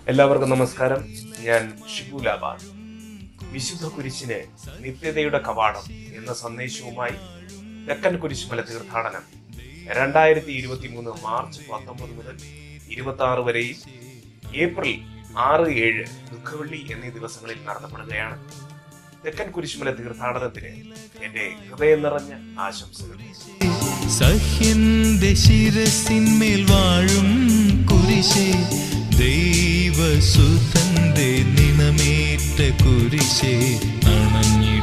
എല്ലാവർക്കും നമസ്കാരം ഞാൻ ഷിബു ലാബാൻ വിശുദ്ധ കുരിശിന് നിത്യതയുടെ കവാടം എന്ന സന്ദേശവുമായി തെക്കൻ കുരിശുമല തീർത്ഥാടനം രണ്ടായിരത്തി ഇരുപത്തി മൂന്ന് മാർച്ച് പത്തൊമ്പത് മുതൽ ഇരുപത്തി ആറ് വരെയും ഏപ്രിൽ ആറ് ഏഴ് ദുഃഖവെള്ളി എന്നീ ദിവസങ്ങളിൽ നടത്തപ്പെടുകയാണ് തെക്കൻ കുരിശുമല തീർത്ഥാടനത്തിന് എന്റെ ഹൃദയം നിറഞ്ഞ ആശംസകൾ സഹ്യന്റെ ശിരസിന്മേൽ വാഴും കുരിശേ ദൈവസുതന്റെ നിണമേറ്റ കുരിശേ അണഞ്ഞിടും